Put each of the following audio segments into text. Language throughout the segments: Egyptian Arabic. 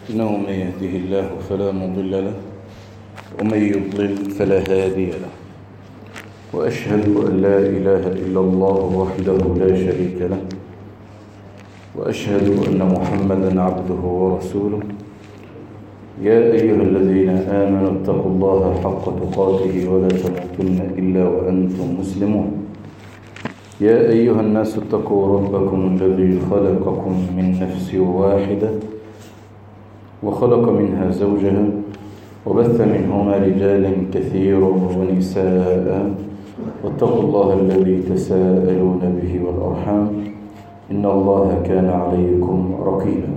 إنه من يهده الله فلا مضل له ومن يضلل فلا هادي له وأشهد أن لا إله إلا الله وحده لا شريك له وأشهد أن محمدا عبده ورسوله يا أيها الذين آمنوا اتقوا الله حق تقاته ولا تموتن إلا وأنتم مسلمون يا أيها الناس اتقوا ربكم الذي خلقكم من نفس واحدة وخلق منها زوجها وبث منهما رجالا كثيرا ونساء واتقوا الله الذي تساءلون به والأرحام إن الله كان عليكم رقيبا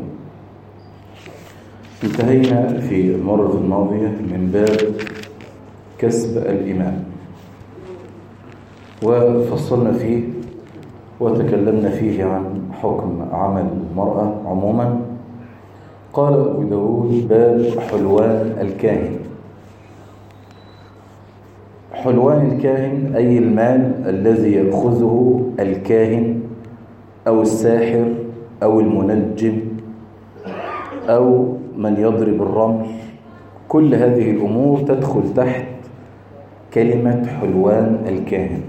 انتهينا في المرة الماضية من باب كسب الإمام وفصلنا فيه وتكلمنا فيه عن حكم عمل المرأة عموما قال أبو داود باب حلوان الكاهن حلوان الكاهن أي المال الذي يأخذه الكاهن أو الساحر أو المنجم أو من يضرب الرمل كل هذه الأمور تدخل تحت كلمة حلوان الكاهن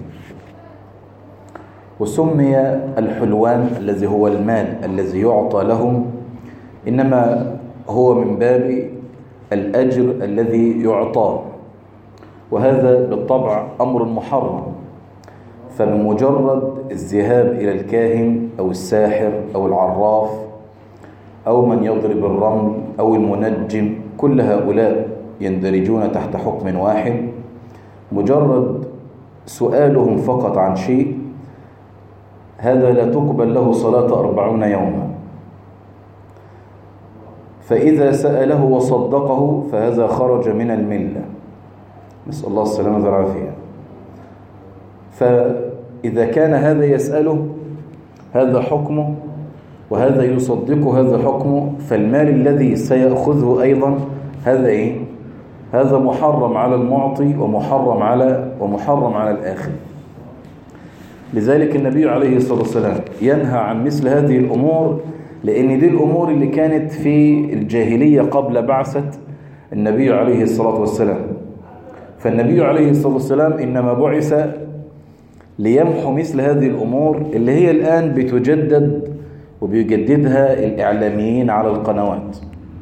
وسمي الحلوان الذي هو المال الذي يعطى لهم إنما هو من باب الأجر الذي يعطاه وهذا بالطبع أمر محرم فبمجرد الذهاب إلى الكاهن أو الساحر أو العراف أو من يضرب الرمل أو المنجم كل هؤلاء يندرجون تحت حكم واحد مجرد سؤالهم فقط عن شيء هذا لا تقبل له صلاة أربعون يوما فإذا سأله وصدقه فهذا خرج من الملة نسأل الله السلامة والعافية فإذا كان هذا يسأله هذا حكمه وهذا يصدق هذا حكمه فالمال الذي سيأخذه أيضا هذا إيه؟ هذا محرم على المعطي ومحرم على ومحرم على الآخر لذلك النبي عليه الصلاة والسلام ينهى عن مثل هذه الأمور لأن دي الأمور اللي كانت في الجاهلية قبل بعثة النبي عليه الصلاة والسلام فالنبي عليه الصلاة والسلام إنما بعث ليمحو مثل هذه الأمور اللي هي الآن بتجدد وبيجددها الإعلاميين على القنوات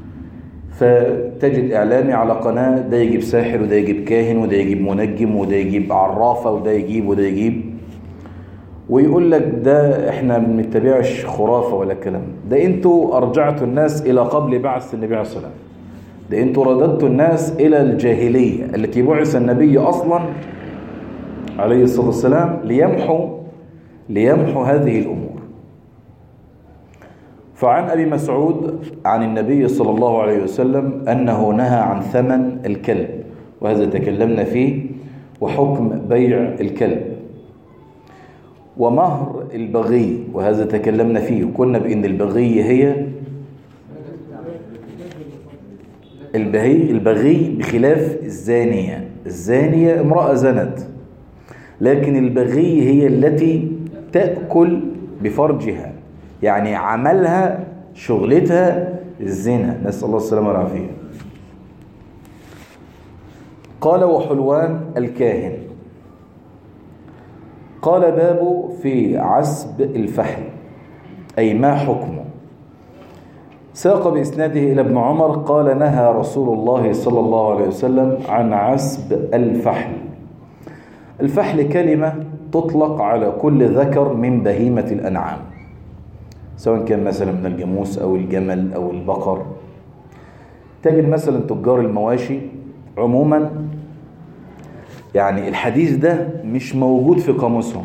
فتجد إعلامي على قناة ده يجيب ساحر وده يجيب كاهن وده يجيب منجم وده يجيب عرافة وده يجيب وده يجيب ويقول لك ده احنا ما بنتبعش خرافة ولا كلام ده انتوا أرجعتوا الناس إلى قبل بعث النبي عليه الصلاة والسلام ده انتوا رددتوا الناس إلى الجاهلية التي بعث النبي أصلا عليه الصلاة والسلام ليمحو ليمحو هذه الأمور فعن أبي مسعود عن النبي صلى الله عليه وسلم أنه نهى عن ثمن الكلب وهذا تكلمنا فيه وحكم بيع الكلب ومهر البغي وهذا تكلمنا فيه وقلنا بأن البغي هي البغي البغي بخلاف الزانية الزانية امرأة زنت لكن البغي هي التي تأكل بفرجها يعني عملها شغلتها الزنا نسأل الله السلامة والعافية قال وحلوان الكاهن قال باب في عسب الفحل أي ما حكمه ساق بإسناده إلى ابن عمر قال نهى رسول الله صلى الله عليه وسلم عن عسب الفحل الفحل كلمة تطلق على كل ذكر من بهيمة الأنعام سواء كان مثلا من الجاموس أو الجمل أو البقر تجد مثلا تجار المواشي عموما يعني الحديث ده مش موجود في قاموسهم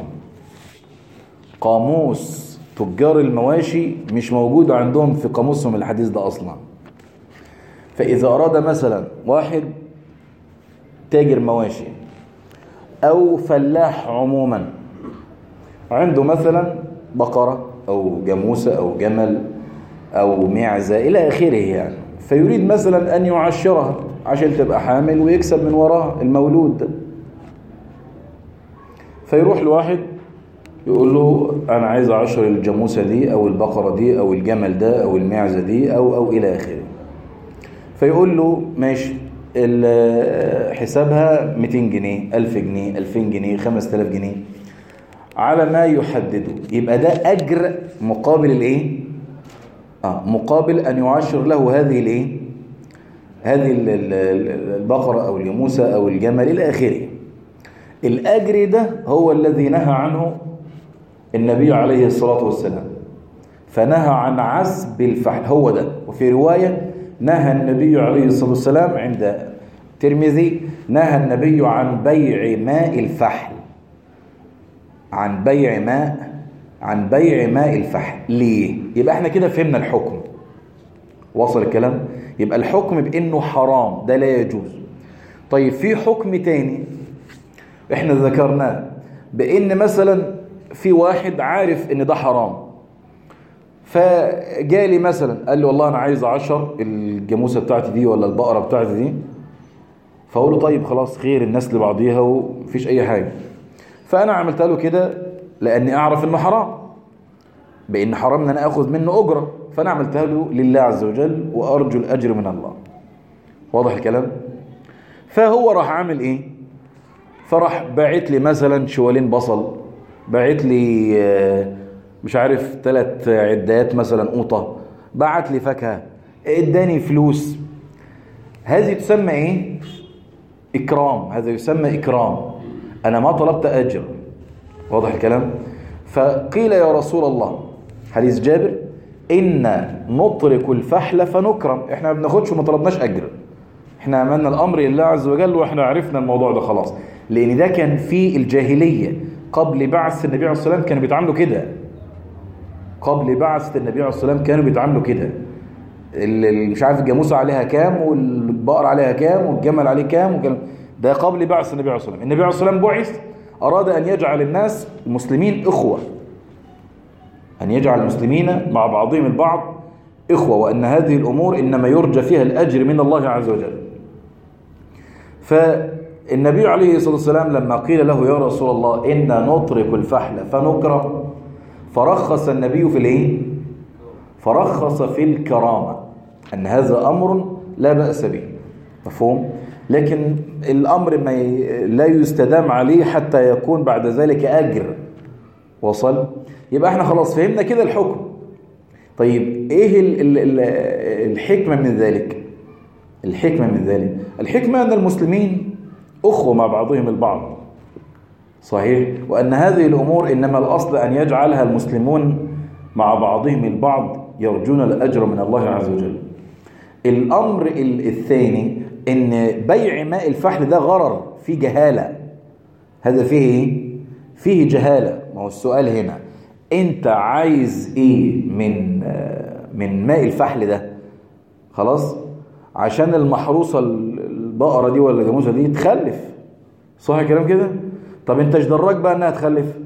قاموس تجار المواشي مش موجود عندهم في قاموسهم الحديث ده أصلا فإذا أراد مثلا واحد تاجر مواشي أو فلاح عموما عنده مثلا بقرة أو جاموسة أو جمل أو معزة إلى آخره يعني فيريد مثلا أن يعشرها عشان تبقى حامل ويكسب من وراها المولود ده فيروح لواحد يقول له أنا عايز أعشر الجاموسة دي أو البقرة دي أو الجمل ده أو المعزة دي أو أو إلى آخره فيقول له ماشي ال- حسابها 200 جنيه 1000 جنيه 2000 جنيه 5000 جنيه على ما يحدده يبقى ده أجر مقابل الإيه؟ آه مقابل أن يعشر له هذه الإيه؟ هذه ال- ال- ال- البقرة أو الجاموسة أو الجمل إلى آخره الأجر ده هو الذي نهى عنه النبي عليه الصلاة والسلام فنهى عن عزب الفحل هو ده وفي رواية نهى النبي عليه الصلاة والسلام عند الترمذي نهى النبي عن بيع ماء الفحل عن بيع ماء عن بيع ماء الفحل ليه يبقى احنا كده فهمنا الحكم وصل الكلام يبقى الحكم بانه حرام ده لا يجوز طيب في حكم تاني احنا ذكرناه بان مثلا في واحد عارف ان ده حرام فجالي مثلا قال لي والله انا عايز عشر الجاموسه بتاعتي دي ولا البقره بتاعتي دي فاقول له طيب خلاص خير الناس لبعضيها ومفيش اي حاجه فانا عملت له كده لاني اعرف انه حرام بان حرام ان انا اخذ منه اجره فانا عملتها له لله عز وجل وارجو الاجر من الله واضح الكلام فهو راح عامل ايه فراح باعت لي مثلا شوالين بصل باعت لي آه، مش عارف ثلاث عدات مثلا قوطه بعت لي فاكهه اداني فلوس هذه تسمى ايه اكرام هذا يسمى اكرام انا ما طلبت اجر واضح الكلام فقيل يا رسول الله حديث جابر إن نترك الفحل فنكرم احنا ما بناخدش وما طلبناش أجر احنا عملنا الأمر لله عز وجل واحنا عرفنا الموضوع ده خلاص لأن ده كان في الجاهلية قبل بعث النبي عليه الصلاة والسلام كانوا بيتعاملوا كده قبل بعث النبي عليه الصلاة والسلام كانوا بيتعاملوا كده ال- ال- مش عارف الجاموسة عليها كام والبقر عليها كام والجمل عليه كام وكلام ده قبل بعث النبي عليه الصلاة والسلام النبي عليه الصلاة والسلام بعث أراد أن يجعل الناس المسلمين إخوة أن يجعل المسلمين مع بعضهم البعض إخوة وأن هذه الأمور إنما يرجى فيها الأجر من الله عز وجل فالنبي عليه الصلاة والسلام لما قيل له يا رسول الله إنا نترك الفحل فنكرم فرخص النبي في الإيه؟ فرخص في الكرامة أن هذا أمر لا بأس به مفهوم؟ لكن الأمر ما ي... لا يستدام عليه حتى يكون بعد ذلك أجر وصل يبقى احنا خلاص فهمنا كده الحكم طيب ايه ال ال ال الحكمة من ذلك الحكمة من ذلك الحكمة أن المسلمين أخوة مع بعضهم البعض صحيح وأن هذه الأمور إنما الأصل أن يجعلها المسلمون مع بعضهم البعض يرجون الأجر من الله عز وجل الأمر ال- الثاني إن بيع ماء الفحل ده غرر فيه جهالة هذا فيه إيه؟ فيه جهالة ما هو السؤال هنا أنت عايز إيه من آه، من ماء الفحل ده خلاص عشان المحروسة البقرة دي ولا الجاموسة دي تخلف صح الكلام كده طب انت ايش دراك بقى انها تخلف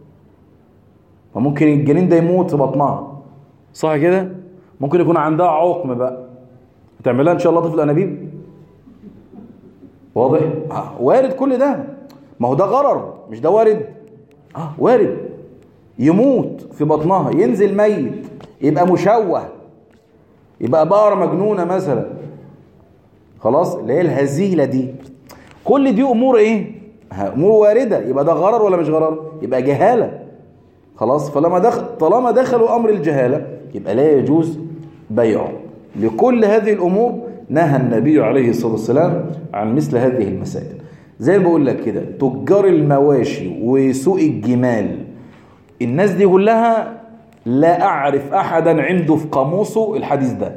وممكن الجنين ده يموت في بطنها صح كده ممكن يكون عندها عقم بقى هتعملها ان شاء الله طفل انابيب واضح آه. وارد كل ده ما هو ده غرر مش ده وارد اه وارد يموت في بطنها ينزل ميت يبقى مشوه يبقى بقرة مجنونة مثلا خلاص اللي هي الهزيلة دي كل دي أمور إيه ها، أمور واردة يبقى ده غرر ولا مش غرر يبقى جهالة خلاص فلما دخل طالما دخلوا أمر الجهالة يبقى لا يجوز بيعه لكل هذه الأمور نهى النبي عليه الصلاة والسلام عن مثل هذه المسائل زي ما بقول لك كده تجار المواشي وسوق الجمال الناس دي كلها لا أعرف أحدا عنده في قاموسه الحديث ده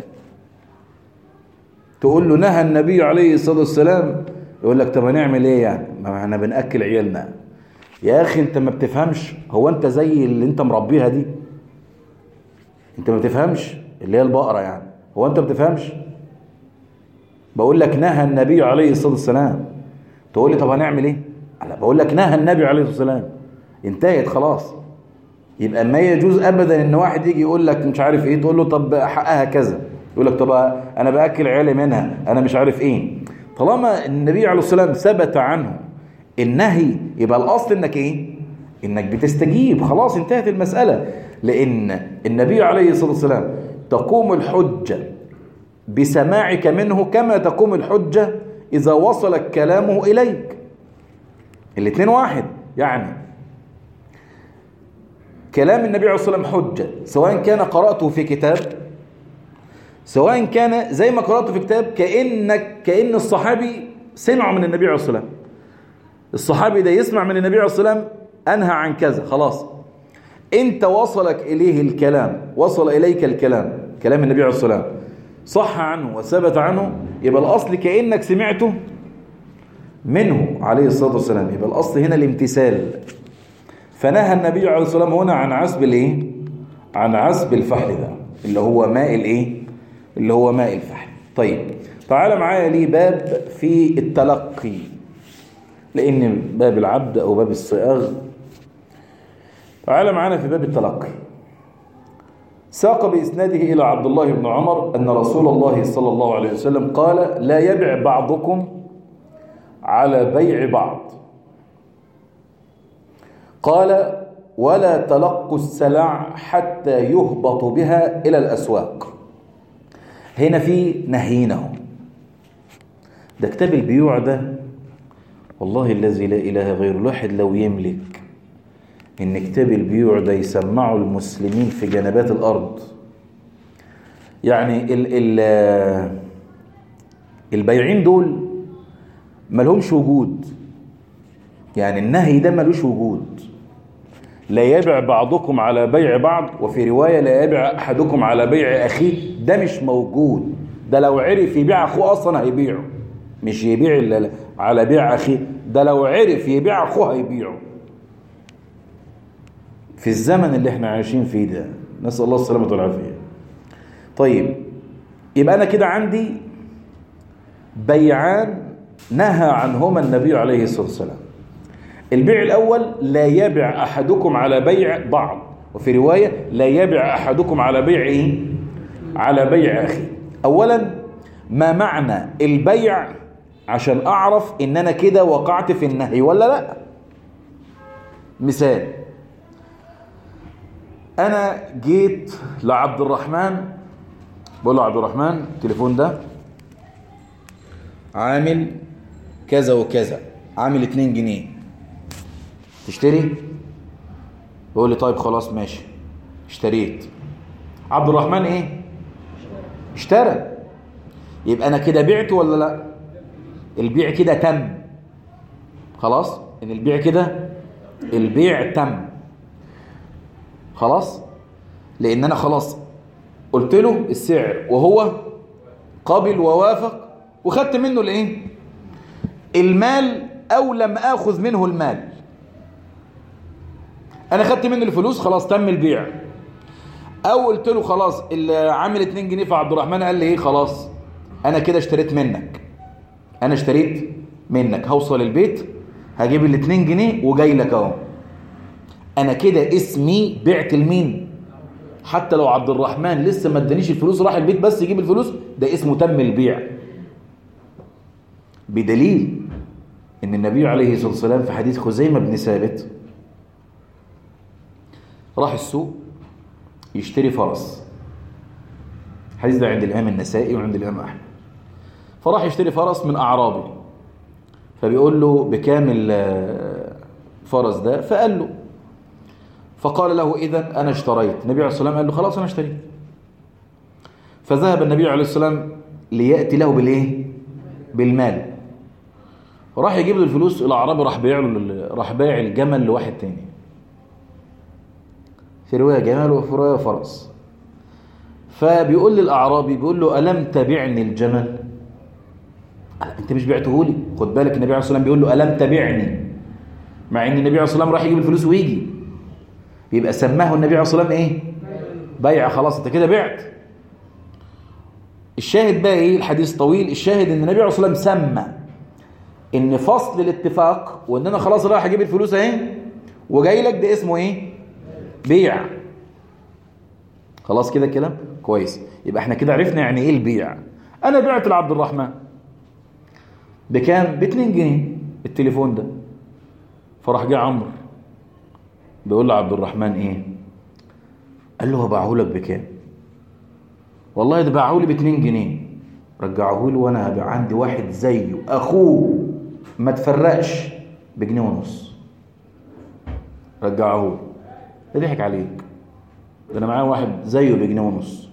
تقول له نهى النبي عليه الصلاة والسلام يقول لك طب هنعمل ايه يعني ما احنا بنأكل عيالنا يا اخي انت ما بتفهمش هو انت زي اللي انت مربيها دي انت ما بتفهمش اللي هي البقرة يعني هو انت ما بتفهمش بقول لك نهى النبي عليه الصلاة والسلام تقول لي طب هنعمل ايه انا بقول لك نهى النبي عليه الصلاة والسلام انتهت خلاص يبقى ما يجوز ابدا ان واحد يجي يقول لك مش عارف ايه تقول له طب حقها كذا يقول لك طب انا باكل عيالي منها انا مش عارف ايه طالما النبي عليه الصلاه والسلام ثبت عنه النهي يبقى الاصل انك ايه انك بتستجيب خلاص انتهت المساله لان النبي عليه الصلاه والسلام تقوم الحجه بسماعك منه كما تقوم الحجة إذا وصلت كلامه إليك الاثنين واحد يعني كلام النبي عليه الصلاة والسلام حجة سواء كان قرأته في كتاب سواء كان زي ما قرأته في كتاب كأنك كأن الصحابي سمع من النبي عليه الصلاة والسلام الصحابي ده يسمع من النبي عليه الصلاة والسلام أنهى عن كذا خلاص انت وصلك إليه الكلام وصل إليك الكلام كلام النبي عليه الصلاة والسلام صح عنه وثبت عنه يبقى الأصل كأنك سمعته منه عليه الصلاة والسلام يبقى الأصل هنا الامتثال فنهى النبي عليه الصلاة والسلام هنا عن عسب الايه عن عسب الفحل ده اللي هو ماء الايه اللي هو ماء الفحل طيب تعال معايا ليه باب في التلقي لان باب العبد او باب الصياغ تعال معانا في باب التلقي ساق بإسناده إلى عبد الله بن عمر أن رسول الله صلى الله عليه وسلم قال لا يبع بعضكم على بيع بعض قال ولا تلقوا السلع حتى يهبط بها إلى الأسواق هنا في نهينه ده كتاب البيوع ده والله الذي لا إله غير الواحد لو يملك إن كتاب البيوع ده يسمعه المسلمين في جنبات الأرض يعني ال ال البيعين دول ملهمش وجود يعني النهي ده ملوش وجود لا يبع بعضكم على بيع بعض وفي رواية لا يبع أحدكم على بيع أخيه ده مش موجود ده لو عرف يبيع أخوه أصلا هيبيعه مش يبيع إلا على بيع أخيه ده لو عرف يبيع أخوه هيبيعه في الزمن اللي احنا عايشين فيه ده نسأل الله السلامة والعافية طيب يبقى أنا كده عندي بيعان نهى عنهما النبي عليه الصلاة والسلام البيع الأول لا يبع أحدكم على بيع بعض وفي رواية لا يبع أحدكم على بيع إيه؟ على بيع أخي أولا ما معنى البيع عشان أعرف إن أنا كده وقعت في النهي ولا لا مثال أنا جيت لعبد الرحمن بقول له عبد الرحمن التليفون ده عامل كذا وكذا عامل 2 جنيه تشتري بيقول لي طيب خلاص ماشي اشتريت عبد الرحمن ايه اشترى يبقى انا كده بعت ولا لا البيع كده تم خلاص ان البيع كده البيع تم خلاص لان انا خلاص قلت له السعر وهو قابل ووافق وخدت منه الايه المال او لم اخذ منه المال انا خدت منه الفلوس خلاص تم البيع او قلت له خلاص اللي عامل 2 جنيه فعبد الرحمن قال لي ايه خلاص انا كده اشتريت منك انا اشتريت منك هوصل البيت هجيب ال 2 جنيه وجاي لك اهو انا كده اسمي بعت لمين حتى لو عبد الرحمن لسه ما ادانيش الفلوس راح البيت بس يجيب الفلوس ده اسمه تم البيع بدليل ان النبي عليه الصلاه والسلام في حديث خزيمه بن ثابت راح السوق يشتري فرس الحديث ده عند الامام النسائي وعند الامام احمد فراح يشتري فرس من اعرابي فبيقول له بكام الفرس ده فقال له فقال له اذا انا اشتريت النبي عليه الصلاه والسلام قال له خلاص انا اشتريت فذهب النبي عليه الصلاه والسلام لياتي له بالايه بالمال راح يجيب له الفلوس الاعرابي راح بيع له راح بايع الجمل لواحد تاني في روايه جمل وفي روايه فرس فبيقول للاعرابي بيقول له الم تبعني الجمل انت مش بعته لي خد بالك النبي عليه الصلاه والسلام بيقول له الم تبعني مع ان النبي عليه الصلاه والسلام راح يجيب الفلوس ويجي يبقى سماه النبي عليه الصلاه والسلام ايه بيع خلاص انت كده بعت الشاهد بقى ايه الحديث طويل الشاهد ان النبي عليه الصلاه والسلام سمى ان فصل الاتفاق وان انا خلاص رايح اجيب الفلوس اهي وجاي لك ده اسمه ايه بيع خلاص كده الكلام كويس يبقى احنا كده عرفنا يعني ايه البيع انا بعت لعبد الرحمن بكام ب 2 جنيه التليفون ده فراح جه عمرو بيقول لعبد الرحمن ايه قال له هبيعه لك بكام والله ده باعه لي ب 2 جنيه رجعه له وانا هبقى عندي واحد زيه اخوه ما تفرقش بجنيه ونص رجعه له ضحك عليك ده انا معايا واحد زيه بجنيه ونص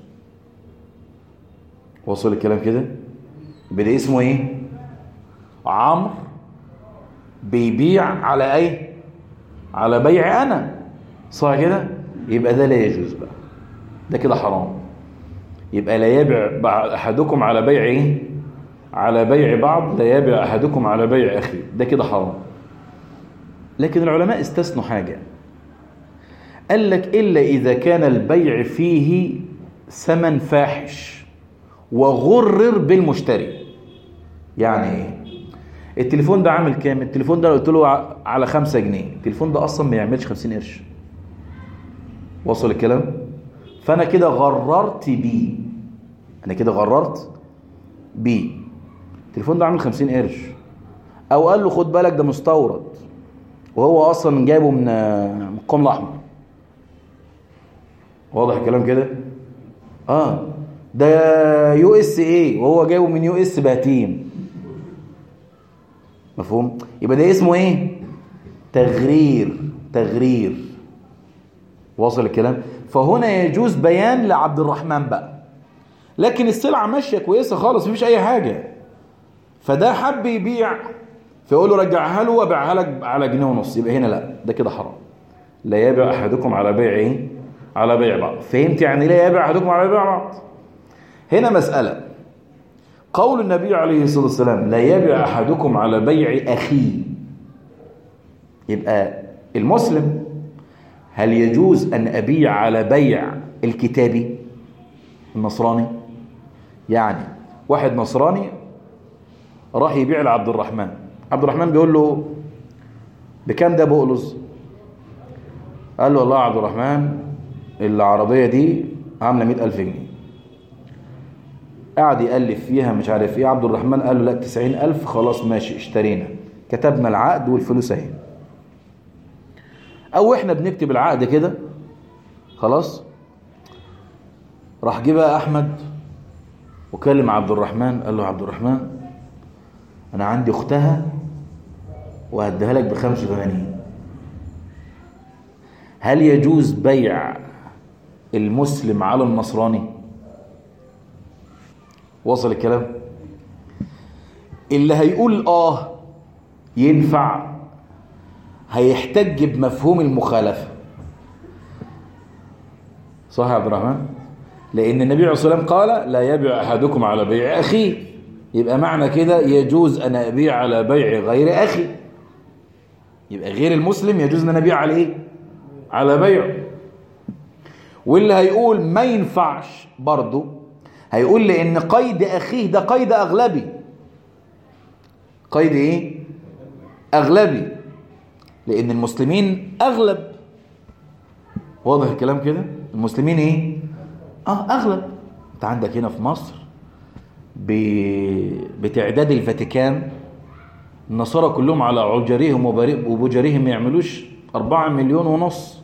وصل الكلام كده بدا اسمه ايه عمرو بيبيع على ايه على بيع انا صح كده يبقى ده لا يجوز بقى ده كده حرام يبقى لا يبيع احدكم على بيع ايه على بيع بعض لا يبيع احدكم على بيع اخيه ده كده حرام لكن العلماء استثنوا حاجه قال لك الا اذا كان البيع فيه ثمن فاحش وغرر بالمشتري يعني ايه التليفون ده عامل كام التليفون ده قلت له على خمسة جنيه التليفون ده اصلا ما يعملش خمسين قرش وصل الكلام فانا كده غررت بيه انا كده غررت بيه التليفون ده عامل خمسين قرش او قال له خد بالك ده مستورد وهو اصلا جايبه من من القوم الاحمر واضح الكلام كده اه ده يو اس ايه وهو جايبه من يو اس باتين مفهوم يبقى ده اسمه ايه تغرير تغرير واصل الكلام فهنا يجوز بيان لعبد الرحمن بقى لكن السلعه ماشيه كويسه خالص مفيش اي حاجه فده حب يبيع فيقول له رجعها له وابيعها لك على جنيه ونص يبقى هنا لا ده كده حرام لا يبيع احدكم على بيع ايه على بيع بعض فهمت يعني لا يبيع احدكم على بيع بعض هنا مساله قول النبي عليه الصلاة والسلام لا يبيع أحدكم على بيع أخيه يبقى المسلم هل يجوز أن أبيع على بيع الكتابي النصراني يعني واحد نصراني راح يبيع لعبد الرحمن عبد الرحمن بيقول له بكام ده بقلص قال له والله يا عبد الرحمن العربية دي عاملة مئة ألف جنيه قعد يألف فيها مش عارف ايه عبد الرحمن قال له لا تسعين ألف خلاص ماشي اشترينا كتبنا العقد والفلوس اهي او احنا بنكتب العقد كده خلاص راح جه بقى احمد وكلم عبد الرحمن قال له عبد الرحمن انا عندي اختها وهديها لك ب 85 هل يجوز بيع المسلم على النصراني وصل الكلام اللي هيقول اه ينفع هيحتج بمفهوم المخالفة صح يا عبد الرحمن لأن النبي عليه الصلاة والسلام قال لا يبيع أحدكم على بيع أخيه يبقى معنى كده يجوز أن أبيع على بيع غير أخي يبقى غير المسلم يجوز أن أبيع على إيه على بيعه واللي هيقول ما ينفعش برضه هيقول لي ان قيد اخيه ده قيد اغلبي قيد ايه اغلبي لان المسلمين اغلب واضح الكلام كده المسلمين ايه اه اغلب انت عندك هنا في مصر ب... بتعداد الفاتيكان النصارى كلهم على عجرهم وبجرهم ما يعملوش أربعة مليون ونص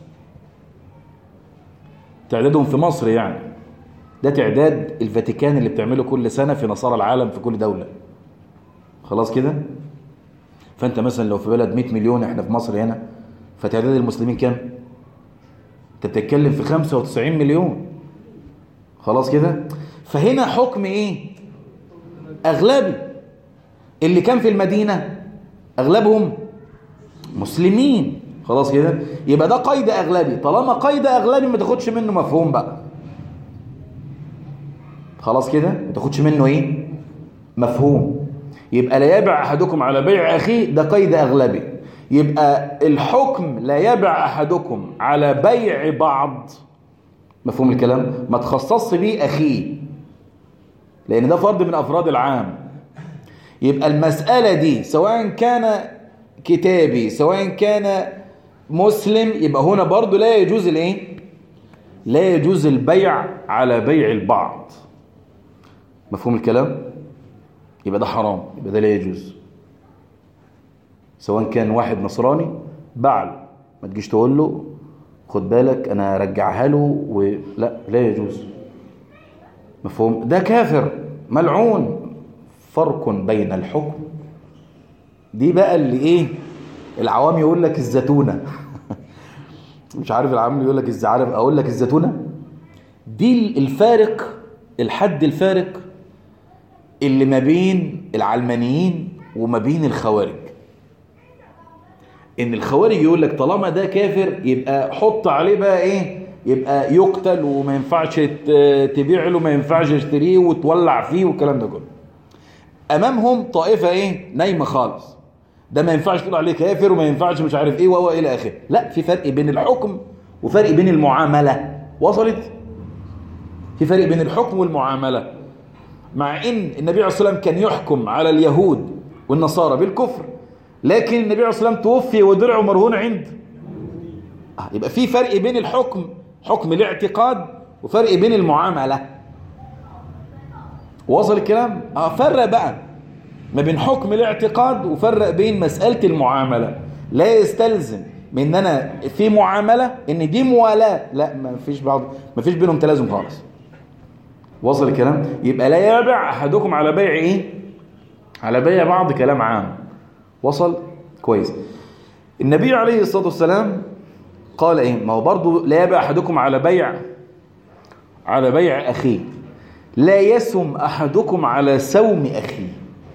تعدادهم في مصر يعني ده تعداد الفاتيكان اللي بتعمله كل سنة في نصارى العالم في كل دولة خلاص كده فانت مثلا لو في بلد 100 مليون احنا في مصر هنا فتعداد المسلمين كام انت بتتكلم في 95 مليون خلاص كده فهنا حكم ايه اغلبي اللي كان في المدينة اغلبهم مسلمين خلاص كده يبقى ده قيد اغلبي طالما قيد اغلبي ما تاخدش منه مفهوم بقى خلاص كده ما تاخدش منه ايه مفهوم يبقى لا يبع احدكم على بيع اخيه ده قيد اغلبي يبقى الحكم لا يبع احدكم على بيع بعض مفهوم الكلام ما تخصصش بيه اخيه لان ده فرد من افراد العام يبقى المسألة دي سواء كان كتابي سواء كان مسلم يبقى هنا برضو لا يجوز الايه لا يجوز البيع على بيع البعض مفهوم الكلام يبقى ده حرام يبقى ده لا يجوز سواء كان واحد نصراني بعل ما تجيش تقول له خد بالك انا ارجعها له ولا لا يجوز مفهوم ده كافر ملعون فرق بين الحكم دي بقى اللي ايه العوام يقول لك الزتونة مش عارف العوام يقول لك ازاي عارف اقول لك الزتونة دي الفارق الحد الفارق اللي ما بين العلمانيين وما بين الخوارج ان الخوارج يقول لك طالما ده كافر يبقى حط عليه بقى ايه يبقى يقتل وما ينفعش تبيع له ما ينفعش تشتريه وتولع فيه والكلام ده كله امامهم طائفه ايه نايمه خالص ده ما ينفعش تقول عليه كافر وما ينفعش مش عارف ايه وهو الى اخره لا في فرق بين الحكم وفرق بين المعامله وصلت في فرق بين الحكم والمعامله مع ان النبي عليه الصلاه والسلام كان يحكم على اليهود والنصارى بالكفر لكن النبي عليه الصلاه والسلام توفي ودرعه مرهون عند آه يبقى في فرق بين الحكم حكم الاعتقاد وفرق بين المعامله وصل الكلام اه فرق بقى ما بين حكم الاعتقاد وفرق بين مسألة المعاملة لا يستلزم من ان انا في معاملة ان دي موالاه لا ما فيش بعض ما فيش بينهم تلازم خالص وصل الكلام يبقى لا يبع احدكم على بيع ايه على بيع بعض كلام عام وصل كويس النبي عليه الصلاة والسلام قال ايه ما هو برضو لا يبع احدكم على بيع على بيع اخيه لا يسم احدكم على سوم اخيه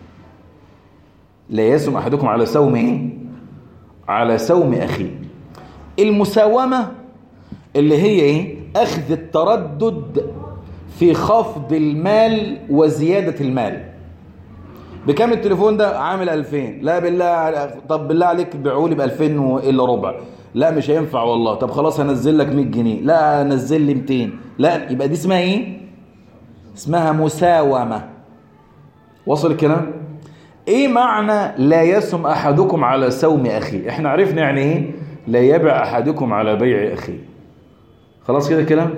لا يسم احدكم على سوم ايه على سوم اخيه المساومه اللي هي ايه اخذ التردد في خفض المال وزياده المال بكام التليفون ده عامل 2000 لا بالله طب بالله عليك بيعوا لي ب 2000 الا ربع لا مش هينفع والله طب خلاص هنزل لك 100 جنيه لا نزل لي 200 لا يبقى دي اسمها ايه اسمها مساومه وصل الكلام ايه معنى لا يسم احدكم على سوم اخيه احنا عرفنا يعني ايه لا يبع احدكم على بيع اخيه خلاص كده الكلام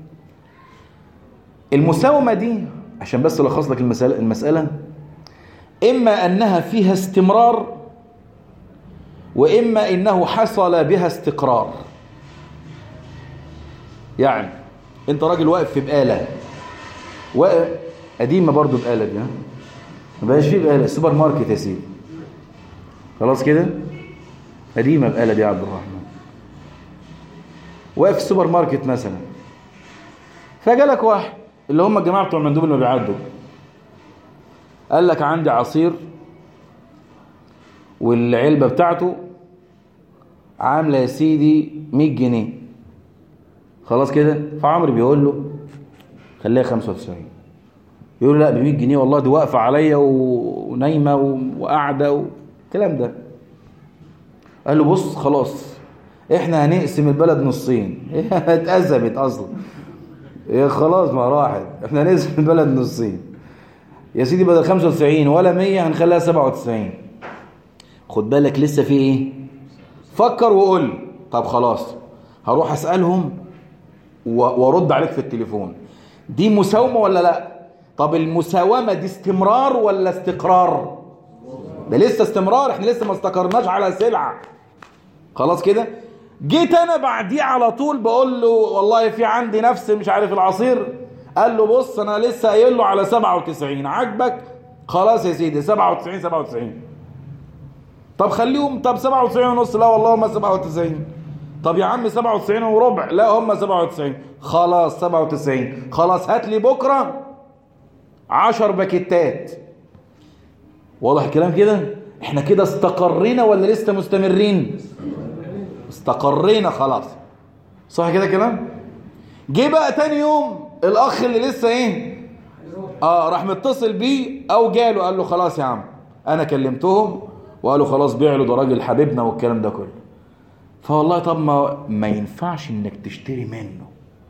المساومه دي عشان بس الخص لك المساله المساله اما انها فيها استمرار واما انه حصل بها استقرار يعني انت راجل واقف في بقاله واقف قديمه برضو بقاله دي ها ما بقاش فيه بقاله السوبر ماركت يا سيدي خلاص كده قديمه بقاله دي يا عبد الرحمن واقف في السوبر ماركت مثلا فجالك واحد اللي هم الجماعه بتوع المندوب اللي بيعدوا قال لك عندي عصير والعلبه بتاعته عامله يا سيدي 100 جنيه خلاص كده فعمرو بيقول له خليها 95 يقول له لا ب 100 جنيه والله دي واقفه عليا ونايمه وقاعده والكلام ده قال له بص خلاص احنا هنقسم البلد نصين اتأزمت اصلا هي خلاص ما راحت احنا هنقسم البلد نصين يا سيدي بدل 95 ولا 100 هنخليها 97 خد بالك لسه في ايه فكر وقول طب خلاص هروح اسالهم وارد عليك في التليفون دي مساومه ولا لا طب المساومه دي استمرار ولا استقرار ده لسه استمرار احنا لسه ما استقرناش على سلعه خلاص كده جيت انا بعديه على طول بقول له والله في عندي نفس مش عارف العصير قال له بص انا لسه قايل له على 97 عاجبك خلاص يا سيدي 97 97 طب خليهم طب 97 ونص لا والله هم 97 طب يا عم 97 وربع لا هم 97 خلاص 97 خلاص هات لي بكره 10 باكيتات واضح الكلام كده احنا كده استقرينا ولا لسه مستمرين استقرينا خلاص صح كده كلام جه بقى تاني يوم الاخ اللي لسه ايه اه راح متصل بيه او جاله قال له خلاص يا عم انا كلمتهم وقالوا خلاص بيع له ده راجل حبيبنا والكلام ده كله فوالله طب ما ما ينفعش انك تشتري منه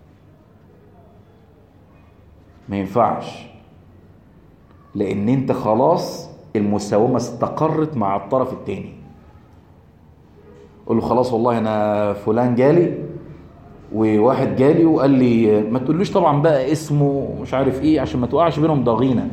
ما ينفعش لان انت خلاص المساومه استقرت مع الطرف الثاني قول له خلاص والله انا فلان جالي وواحد جالي وقال لي ما تقولوش طبعا بقى اسمه مش عارف ايه عشان ما توقعش بينهم ضغينه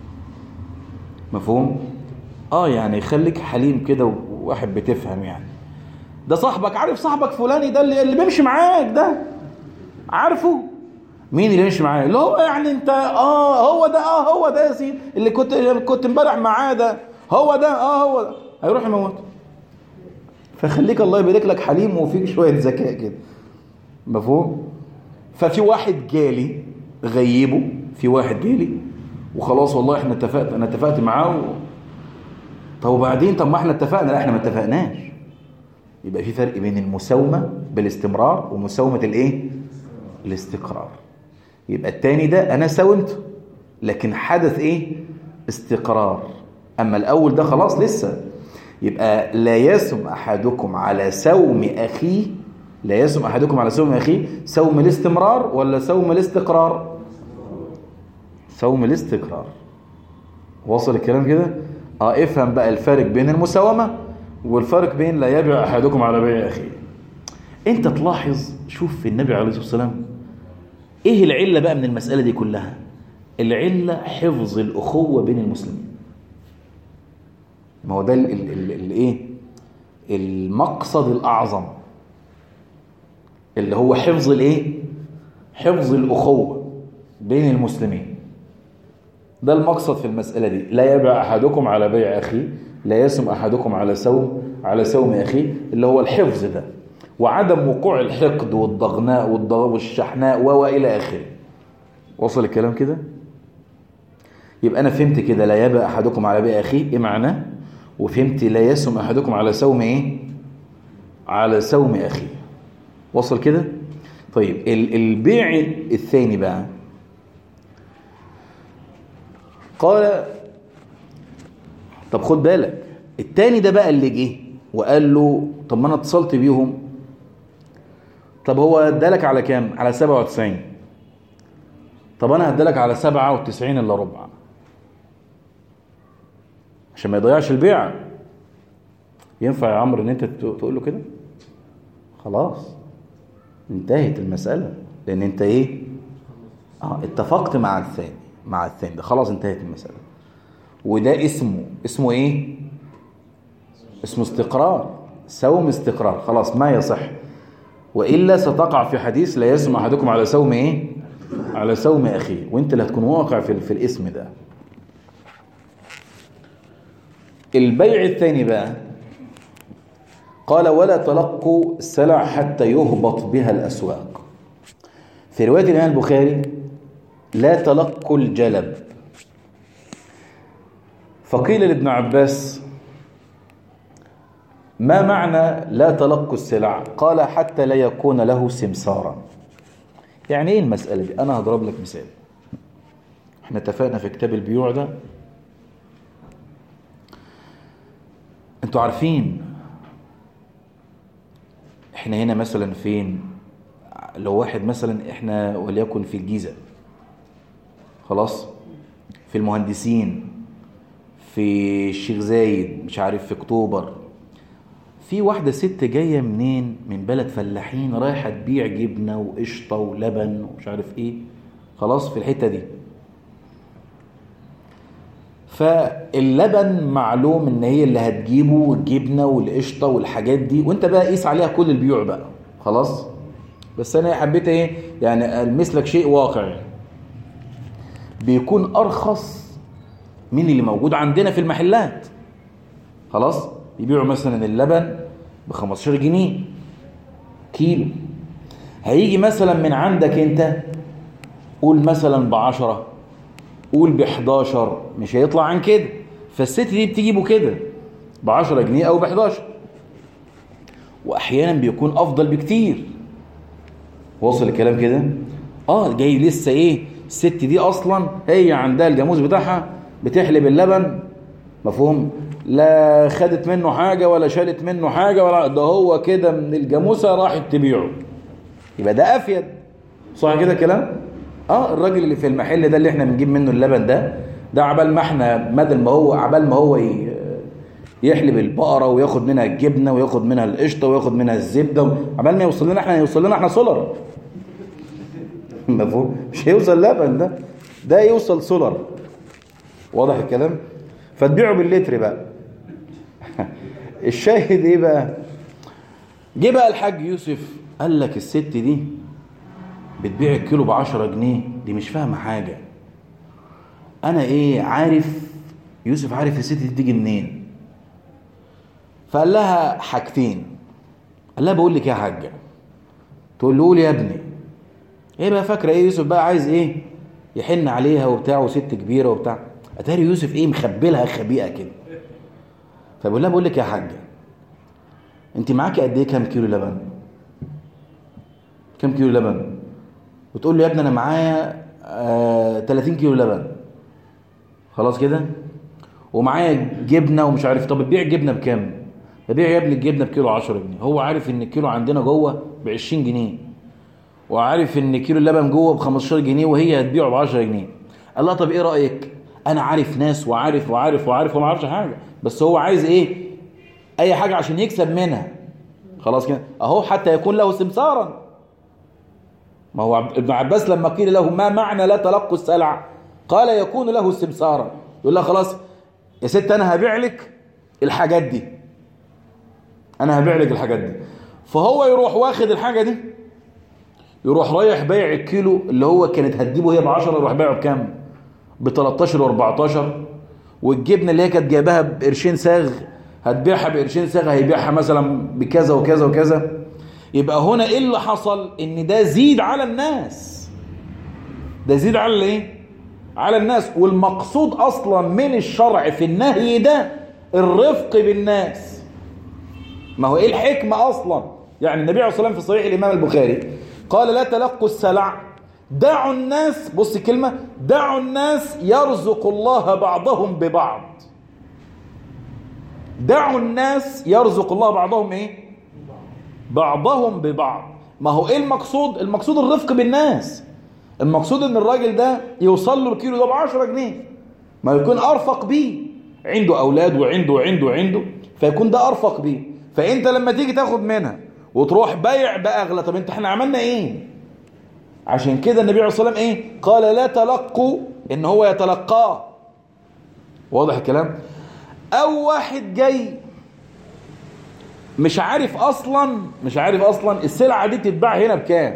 مفهوم اه يعني خليك حليم كده وواحد بتفهم يعني ده صاحبك عارف صاحبك فلاني ده اللي, اللي بيمشي معاك ده عارفه مين اللي مشي معاه اللي هو يعني انت اه هو ده اه هو ده يا سيدي اللي كنت كنت امبارح معاه ده هو ده اه هو ده هيروح يموت فخليك الله يبارك لك حليم وفيك شويه ذكاء كده مفهوم ففي واحد جالي غيبه في واحد جالي وخلاص والله احنا اتفقت انا اتفقت معاه و... طب وبعدين طب ما احنا اتفقنا لا احنا ما اتفقناش يبقى في فرق بين المساومه بالاستمرار ومساومه الايه الاستقرار يبقى التاني ده انا ساومته لكن حدث ايه استقرار اما الاول ده خلاص لسه يبقى لا يسم احدكم على سوم اخيه لا يسم احدكم على سوم اخيه سوم الاستمرار ولا سوم الاستقرار سوم الاستقرار وصل الكلام كده اه افهم بقى الفرق بين المساومه والفرق بين لا يبيع احدكم على بيع اخيه انت تلاحظ شوف في النبي عليه الصلاه والسلام ايه العله بقى من المساله دي كلها العله حفظ الاخوه بين المسلمين ما هو ده الايه المقصد الاعظم اللي هو حفظ الايه حفظ الاخوه بين المسلمين ده المقصد في المساله دي لا يبيع احدكم على بيع اخيه لا يسم احدكم على سوم على سوم اخيه اللي هو الحفظ ده وعدم وقوع الحقد والضغناء والشحناء والى اخره وصل الكلام كده يبقى انا فهمت كده لا يبيع احدكم على بيع اخيه ايه معناه وفهمت لا يسم احدكم على سوم ايه على سوم اخيه وصل كده طيب البيع الثاني بقى قال طب خد بالك التاني ده بقى اللي جه وقال له طب ما انا اتصلت بيهم طب هو ادالك على كام على 97 طب انا هدالك على 97 الا ربع عشان ما يضيعش البيع ينفع يا عمرو ان انت تقول له كده خلاص انتهت المسألة لان انت ايه اه اتفقت مع الثاني مع الثاني ده خلاص انتهت المسألة وده اسمه اسمه ايه اسمه استقرار سوم استقرار خلاص ما يصح وإلا ستقع في حديث لا يسمع أحدكم على سوم إيه على سوم أخيه وانت اللي هتكون واقع في, في الاسم ده البيع الثاني بقى قال ولا تلقوا السلع حتى يهبط بها الأسواق في رواية الإمام البخاري لا تلقوا الجلب فقيل لابن عباس ما معنى لا تلقوا السلع قال حتى لا يكون له سمسارا يعني ايه المسألة دي انا هضرب لك مثال احنا اتفقنا في كتاب البيوع ده انتوا عارفين احنا هنا مثلا فين لو واحد مثلا احنا وليكن في الجيزة خلاص في المهندسين في الشيخ زايد مش عارف في اكتوبر في واحدة ست جاية منين من بلد فلاحين رايحة تبيع جبنة وقشطة ولبن ومش عارف ايه خلاص في الحتة دي فاللبن معلوم ان هي اللي هتجيبه والجبنة والقشطة والحاجات دي وانت بقى قيس عليها كل البيوع بقى خلاص بس انا حبيت ايه يعني المس لك شيء واقعي بيكون ارخص من اللي موجود عندنا في المحلات خلاص يبيعوا مثلا اللبن ب 15 جنيه كيلو هيجي مثلا من عندك انت قول مثلا ب 10 قول ب 11 مش هيطلع عن كده فالست دي بتجيبه كده ب 10 جنيه او ب 11 واحيانا بيكون افضل بكتير وصل الكلام كده اه جاي لسه ايه الست دي اصلا هي عندها الجاموس بتاعها بتحلب اللبن مفهوم لا خدت منه حاجة ولا شالت منه حاجة ولا ده هو كده من الجاموسة راحت تبيعه يبقى ده أفيد صح كده الكلام اه الراجل اللي في المحل ده اللي احنا بنجيب منه اللبن ده ده عبال ما احنا بدل ما هو عبال ما هو يحلب البقرة وياخد منها الجبنة وياخد منها القشطة وياخد منها الزبدة عبال ما يوصل لنا احنا يوصل لنا احنا سولر مفهوم مش هيوصل لبن ده ده يوصل سولر واضح الكلام فتبيعه باللتر بقى الشاهد ايه بقى جه بقى الحاج يوسف قال لك الست دي بتبيع الكيلو ب 10 جنيه دي مش فاهمه حاجه انا ايه عارف يوسف عارف الست دي تيجي منين فقال لها حاجتين قال لها بقول لك يا حاجه تقول له قول يا ابني ايه بقى فاكره ايه يوسف بقى عايز ايه يحن عليها وبتاع وست كبيره وبتاع اتاري يوسف ايه مخبلها خبيئه كده فبقول لها بقول لك يا حاجه انت معاكي قد ايه كام كيلو لبن كام كيلو لبن وتقول له يا ابني انا معايا آه 30 كيلو لبن خلاص كده ومعايا جبنه ومش عارف طب تبيع جبنه بكام ببيع يا ابني الجبنه بكيلو 10 جنيه هو عارف ان الكيلو عندنا جوه ب 20 جنيه وعارف ان كيلو اللبن جوه ب 15 جنيه وهي هتبيعه ب 10 جنيه قال لها طب ايه رايك انا عارف ناس وعارف وعارف وعارف وما اعرفش حاجه بس هو عايز ايه اي حاجه عشان يكسب منها خلاص كده اهو حتى يكون له سمسارا ما هو ابن عباس لما قيل له ما معنى لا تلقوا السلع قال يكون له سمسارا يقول لها خلاص يا ست انا هبيع لك الحاجات دي انا هبيع لك الحاجات دي فهو يروح واخد الحاجه دي يروح رايح بايع الكيلو اللي هو كانت هتجيبه هي ب 10 يروح بايعه بكام ب 13 و14 والجبنه اللي هي كانت جايباها بقرشين ساغ هتبيعها بقرشين ساغ هيبيعها مثلا بكذا وكذا وكذا يبقى هنا ايه اللي حصل ان ده زيد على الناس ده زيد على الايه على الناس والمقصود اصلا من الشرع في النهي ده الرفق بالناس ما هو ايه الحكمه اصلا يعني النبي عليه الصلاه والسلام في صحيح الامام البخاري قال لا تلقوا السلع دعوا الناس بص الكلمه دعوا الناس يرزق الله بعضهم ببعض دعوا الناس يرزق الله بعضهم ايه بعضهم ببعض ما هو ايه المقصود المقصود الرفق بالناس المقصود ان الراجل ده يوصل له الكيلو ده ب 10 جنيه ما يكون ارفق بيه عنده اولاد وعنده وعنده وعنده فيكون ده ارفق بيه فانت لما تيجي تاخد منها وتروح بايع باغلى طب انت احنا عملنا ايه عشان كده النبي عليه الصلاه والسلام ايه قال لا تلقوا ان هو يتلقاه واضح الكلام او واحد جاي مش عارف اصلا مش عارف اصلا السلعه دي تتباع هنا بكام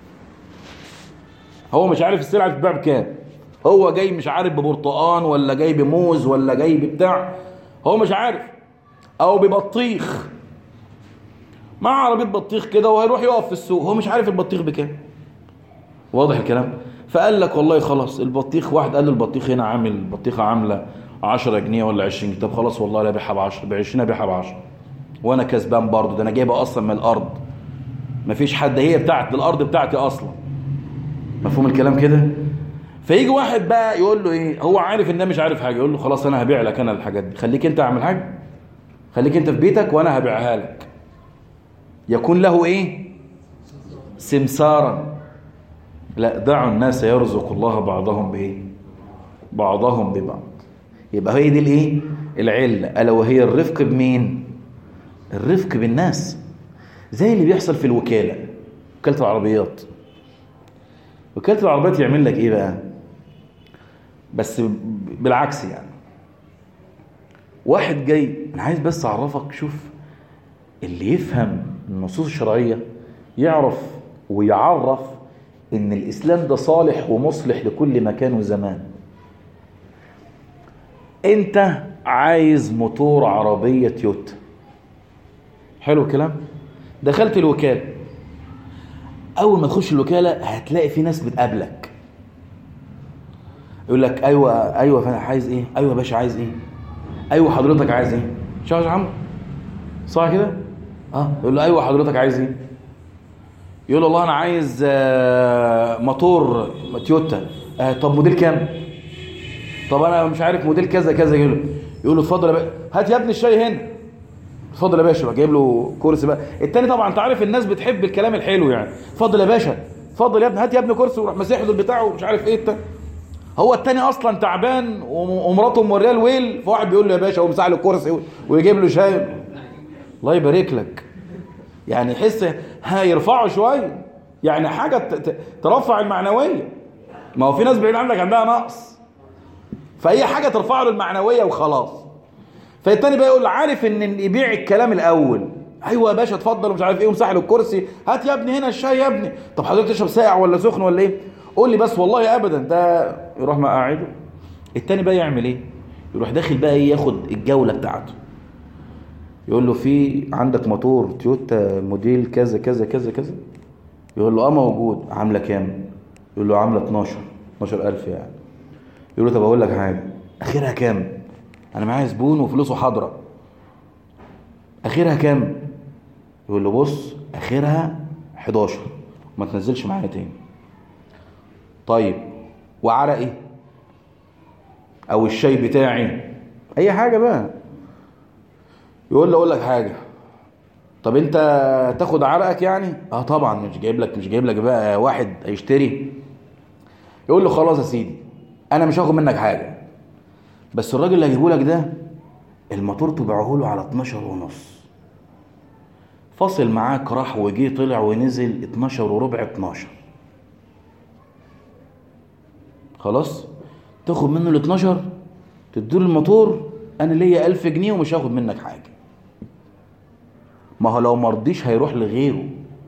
هو مش عارف السلعه تتباع بكام هو جاي مش عارف ببرتقان ولا جاي بموز ولا جاي ببتاع هو مش عارف او ببطيخ مع عربيه بطيخ كده وهيروح يقف في السوق هو مش عارف البطيخ بكام واضح الكلام فقال لك والله خلاص البطيخ واحد قال له البطيخ هنا عامل البطيخه عامله 10 جنيه ولا 20 جنيه طب خلاص والله لا ابيعها ب 10 ب 20 ابيعها ب 10 وانا كسبان برضه ده انا جايبها اصلا من الارض مفيش حد هي بتاعت الارض بتاعتي اصلا مفهوم الكلام كده فيجي واحد بقى يقول له ايه هو عارف ان ده مش عارف حاجه يقول له خلاص انا هبيع لك انا الحاجات دي خليك انت اعمل حاجه خليك انت في بيتك وانا هبيعها لك يكون له ايه سمسارا لا دعوا الناس يرزق الله بعضهم بايه بعضهم ببعض يبقى هي دي الايه العله الا وهي الرفق بمين الرفق بالناس زي اللي بيحصل في الوكاله وكاله العربيات وكاله العربيات يعمل لك ايه بقى بس بالعكس يعني واحد جاي انا عايز بس اعرفك شوف اللي يفهم النصوص الشرعيه يعرف ويعرف ان الاسلام ده صالح ومصلح لكل مكان وزمان انت عايز موتور عربيه تويوتا حلو الكلام دخلت الوكاله اول ما تخش الوكاله هتلاقي في ناس بتقابلك يقول لك ايوه ايوه فانا عايز ايه ايوه يا باشا عايز ايه ايوه حضرتك عايز ايه شاش عمرو صح كده اه يقول له ايوه حضرتك عايز ايه يقول له والله انا عايز آه موتور تويوتا آه طب موديل كام طب انا مش عارف موديل كذا كذا يقول له يقول له اتفضل يا باشا هات يا ابني الشاي هنا اتفضل يا باشا جايب له كرسي بقى التاني طبعا انت عارف الناس بتحب الكلام الحلو يعني اتفضل يا باشا اتفضل يا ابني هات يا ابني كرسي وروح ماسح له البتاع ومش عارف ايه التاني هو التاني اصلا تعبان ومراته موريه الويل فواحد بيقول له يا باشا ومسح له الكرسي ويجيب له شاي الله يبارك لك يعني يحس هيرفعه شويه يعني حاجه ترفع المعنويه ما هو في ناس بعيد عنك عندها نقص فهي حاجه ترفع له المعنويه وخلاص فالتاني بقى يقول عارف ان يبيع الكلام الاول ايوه يا باشا اتفضل ومش عارف ايه ومسح له الكرسي هات يا ابني هنا الشاي يا ابني طب حضرتك تشرب ساقع ولا سخن ولا ايه قول لي بس والله ابدا ده يروح مقعده التاني بقى يعمل ايه يروح داخل بقى ايه ياخد الجوله بتاعته يقول له في عندك موتور تويوتا موديل كذا كذا كذا كذا يقول له اه موجود عامله كام يقول له عامله 12 12000 يعني يقول له طب اقول لك حاجه اخرها كام انا معايا زبون وفلوسه حاضره اخرها كام يقول له بص اخرها 11 ما تنزلش معايا تاني طيب وعرق ايه او الشاي بتاعي اي حاجه بقى يقول له اقول لك حاجه طب انت تاخد عرقك يعني اه طبعا مش جايب لك مش جايب لك بقى واحد هيشتري يقول له خلاص يا سيدي انا مش هاخد منك حاجه بس الراجل اللي هجيبه لك ده الموتور تبيعه له على 12 ونص فاصل معاك راح وجي طلع ونزل 12 وربع 12 خلاص تاخد منه ال 12 تديله الموتور انا ليا 1000 جنيه ومش هاخد منك حاجه ما هو لو مرضيش هيروح لغيره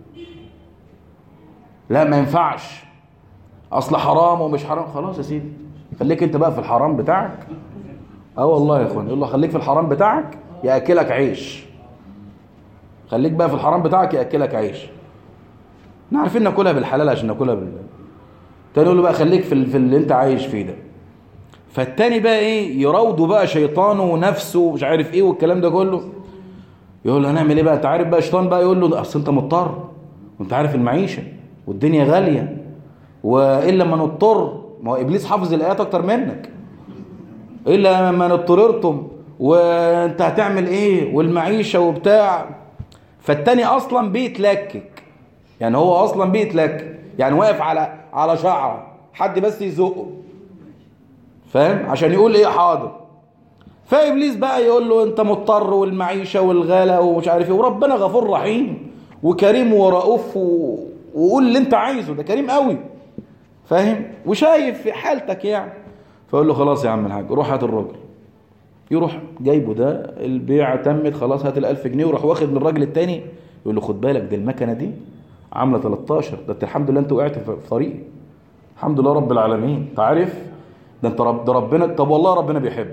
لا ما ينفعش اصل حرام ومش حرام خلاص يا سيدي خليك انت بقى في الحرام بتاعك اه والله يا اخوان يقول له خليك في الحرام بتاعك ياكلك عيش خليك بقى في الحرام بتاعك ياكلك عيش احنا عارفين ناكلها بالحلال عشان ناكلها بال تاني يقول له بقى خليك في, في اللي انت عايش فيه ده فالتاني بقى ايه يراوده بقى شيطانه ونفسه ومش عارف ايه والكلام ده كله يقول له هنعمل ايه بقى انت عارف بقى الشيطان بقى يقول له اصل انت مضطر وانت عارف المعيشه والدنيا غاليه والا ما نضطر ما هو ابليس حافظ الايات اكتر منك الا ما اضطررتم وانت هتعمل ايه والمعيشه وبتاع فالتاني اصلا بيتلكك يعني هو اصلا بيتلكك يعني واقف على على شعره حد بس يزقه فاهم عشان يقول ايه حاضر فابليس بقى يقول له انت مضطر والمعيشه والغلا ومش عارف ايه وربنا غفور رحيم وكريم ورؤوف و... وقول اللي انت عايزه ده كريم قوي فاهم وشايف في حالتك يعني فيقول له خلاص يا عم الحاج روح هات الراجل يروح جايبه ده البيعه تمت خلاص هات ال1000 جنيه وراح واخد من الراجل التاني يقول له خد بالك دي المكنه دي عامله 13 ده انت الحمد لله انت وقعت في طريقي الحمد لله رب العالمين انت عارف ده انت رب ده ربنا طب والله ربنا بيحبك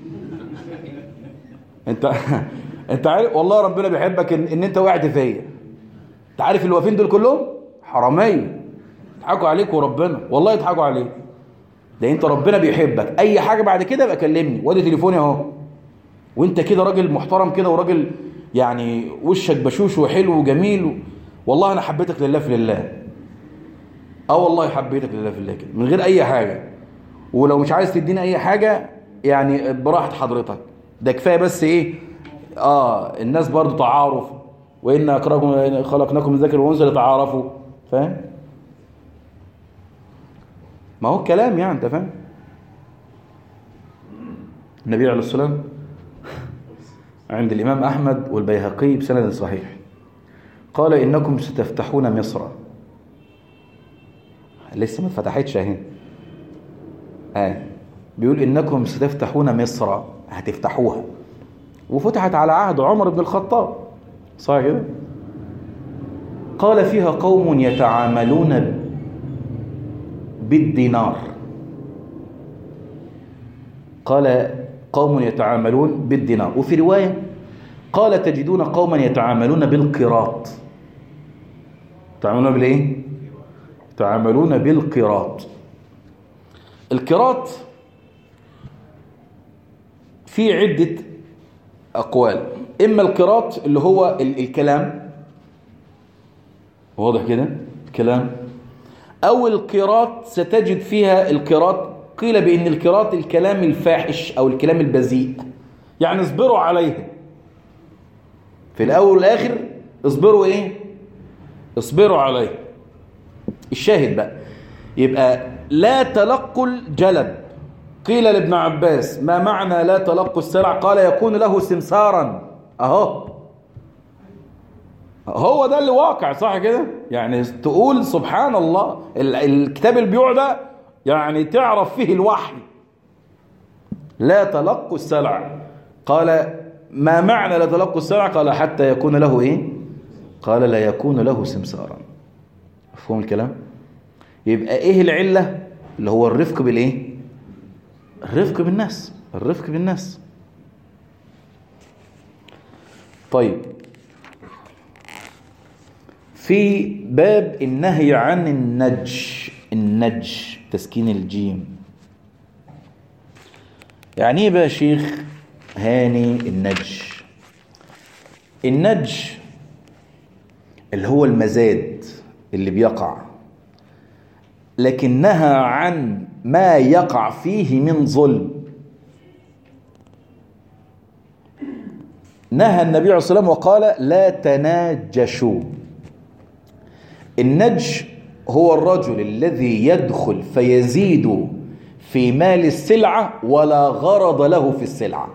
انت انت عارف والله ربنا بيحبك ان, ان انت وقعت فيا انت عارف اللي واقفين دول كلهم حراميه يضحكوا عليك وربنا والله يضحكوا عليك ده انت ربنا بيحبك اي حاجه بعد كده يبقى كلمني وادي تليفوني اهو وانت كده راجل محترم كده وراجل يعني وشك بشوش وحلو وجميل و... والله انا حبيتك لله في لله اه والله حبيتك لله في الله كده من غير اي حاجه ولو مش عايز تديني اي حاجه يعني براحه حضرتك ده كفايه بس ايه اه الناس برضو تعارف وان اكرمكم خلقناكم من ذكر وانثى لتعارفوا فاهم ما هو الكلام يعني انت فاهم النبي عليه الصلاه والسلام عند الامام احمد والبيهقي بسند صحيح قال انكم ستفتحون مصر لسه ما اتفتحتش اهي اه بيقول انكم ستفتحون مصر هتفتحوها وفتحت على عهد عمر بن الخطاب صح كده قال فيها قوم يتعاملون بالدينار قال قوم يتعاملون بالدينار وفي رواية قال تجدون قوما يتعاملون بالقراط يتعاملون بالايه يتعاملون بالقراط القراط في عدة أقوال إما القراط اللي هو الكلام واضح كده الكلام أو القراط ستجد فيها القراط قيل بأن القراط الكلام الفاحش أو الكلام البذيء يعني اصبروا عليه في الأول والآخر اصبروا إيه اصبروا عليه الشاهد بقى يبقى لا تلقوا الجلب قيل لابن عباس ما معنى لا تلقوا السلع قال يكون له سمسارا اهو هو ده اللي واقع صح كده يعني تقول سبحان الله الكتاب البيوع ده يعني تعرف فيه الوحي لا تلقوا السلع قال ما معنى لا تلقوا السلع قال حتى يكون له ايه قال لا يكون له سمسارا مفهوم الكلام يبقى ايه العلة اللي هو الرفق بالايه الرفق بالناس الرفق بالناس طيب في باب النهي عن النج النج تسكين الجيم يعني ايه بقى يا شيخ هاني النج النج اللي هو المزاد اللي بيقع لكن نهى عن ما يقع فيه من ظلم نهى النبي عليه الصلاة والسلام وقال لا تناجشوا النج هو الرجل الذي يدخل فيزيد في مال السلعة ولا غرض له في السلعة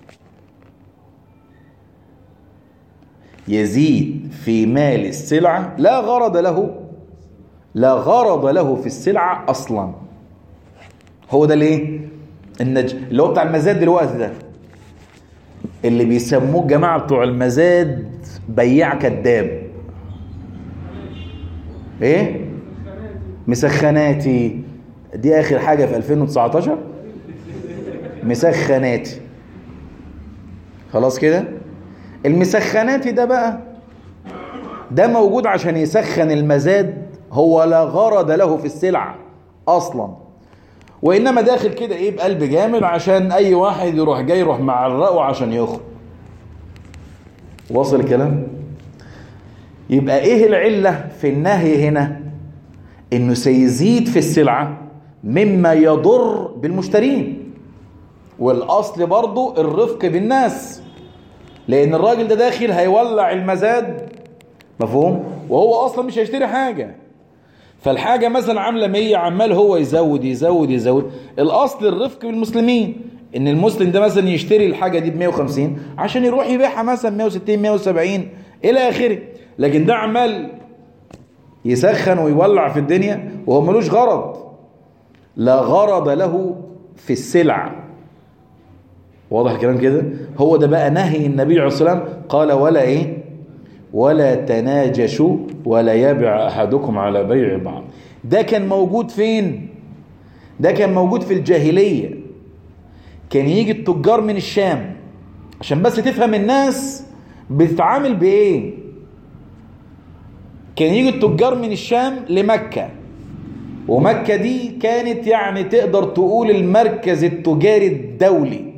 يزيد في مال السلعة لا غرض له لا غرض له في السلعة أصلا هو ده ليه النج اللي هو بتاع المزاد دلوقتي ده اللي بيسموه الجماعة بتوع المزاد بياع كذاب ايه مسخناتي دي اخر حاجة في 2019 مسخناتي خلاص كده المسخناتي ده بقى ده موجود عشان يسخن المزاد هو لا غرض له في السلعة اصلا وانما داخل كده ايه بقلب جامد عشان اي واحد يروح جاي يروح معرقه عشان يخرج واصل الكلام يبقى ايه العلة في النهي هنا انه سيزيد في السلعة مما يضر بالمشترين والاصل برضو الرفق بالناس لان الراجل ده داخل هيولع المزاد مفهوم وهو اصلا مش هيشتري حاجة فالحاجة مثلا عاملة 100 عمال هو يزود يزود يزود الاصل الرفق بالمسلمين ان المسلم ده مثلا يشتري الحاجة دي ب 150 عشان يروح يبيعها مثلا 160 170 الى اخره لكن ده عمال يسخن ويولع في الدنيا وهو ملوش غرض لا غرض له في السلع واضح الكلام كده هو ده بقى نهي النبي عليه الصلاة والسلام قال ولا ايه ولا تناجشوا ولا يبع احدكم على بيع بعض ده كان موجود فين ده كان موجود في الجاهلية كان يجي التجار من الشام عشان بس تفهم الناس بتتعامل بايه كان يجي التجار من الشام لمكة ومكة دي كانت يعني تقدر تقول المركز التجاري الدولي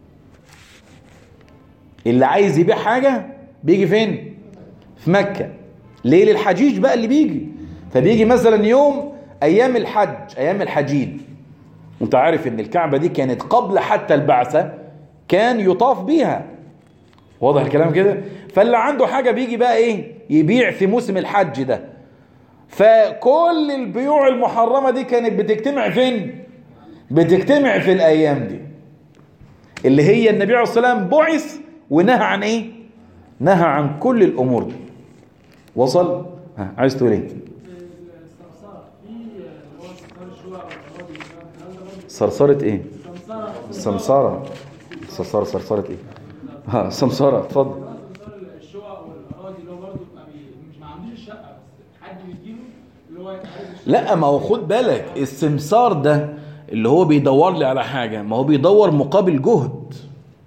اللي عايز يبيع حاجة بيجي فين في مكة ليه للحجيج بقى اللي بيجي فبيجي مثلا يوم ايام الحج ايام الحجيج وانت عارف ان الكعبة دي كانت قبل حتى البعثة كان يطاف بيها واضح الكلام كده فاللي عنده حاجة بيجي بقى ايه يبيع في موسم الحج ده فكل البيوع المحرمة دي كانت بتجتمع فين بتجتمع في الايام دي اللي هي النبي عليه الصلاة والسلام بعث ونهى عن ايه نهى عن كل الامور دي وصل ها عايز تقول ايه صرصرة ايه السمسارة صرصرة صرصرة ايه ها سمسارة اتفضل الشقق والاراضي اللي هو برضه بيبقى بي- مش ما عندوش الشقه بس حد بيجيله اللي هو عايز الشقه لا ما هو خد بالك السمسار ده اللي هو بيدور لي على حاجة ما هو بيدور مقابل جهد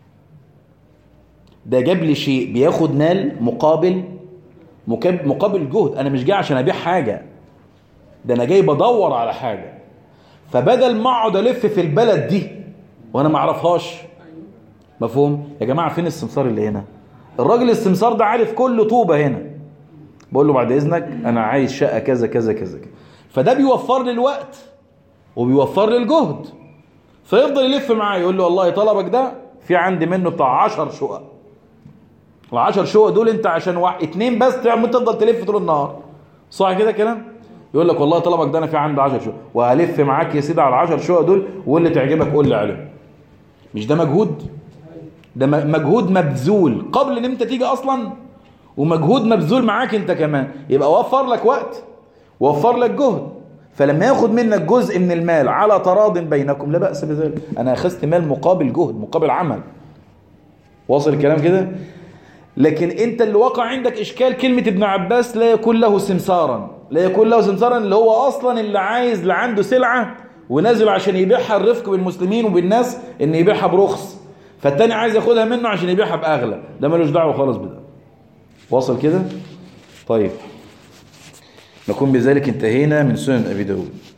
ده جاب لي شيء بياخد مال مقابل مكاب- مقابل جهد انا مش جاي عشان ابيع حاجة ده انا جاي بدور على حاجة فبدل ما اقعد الف في البلد دي وانا ما اعرفهاش مفهوم يا جماعة فين السمسار اللي هنا الراجل السمسار ده عارف كل طوبة هنا بقول له بعد اذنك انا عايز شقة كذا كذا كذا كذا. فده بيوفر لي الوقت وبيوفر لي الجهد فيفضل يلف معايا يقول له والله طلبك ده في عندي منه بتاع 10 شقق ال10 شقق دول انت عشان واحد اتنين بس تعمل تفضل تلف طول النهار صح كده كلام يقول لك والله طلبك ده انا في عندي 10 شقق وهلف معاك يا سيدي على ال10 شقق دول واللي تعجبك قول لي عليهم مش ده مجهود ده م- مجهود مبذول قبل ان انت تيجي اصلا ومجهود مبذول معاك انت كمان يبقى وفر لك وقت وفر لك جهد فلما ياخد منك جزء من المال على تراض بينكم لا بأس بذلك انا اخذت مال مقابل جهد مقابل عمل واصل الكلام كده لكن انت اللي وقع عندك اشكال كلمة ابن عباس لا يكون له سمسارا لا يكون له سمسارا اللي هو اصلا اللي عايز اللي عنده سلعة ونازل عشان يبيعها الرفق بالمسلمين وبالناس ان يبيعها برخص فالتاني عايز ياخدها منه عشان يبيعها باغلى ده ملوش دعوه خالص بده واصل كده طيب نكون بذلك انتهينا من سنن ابي داود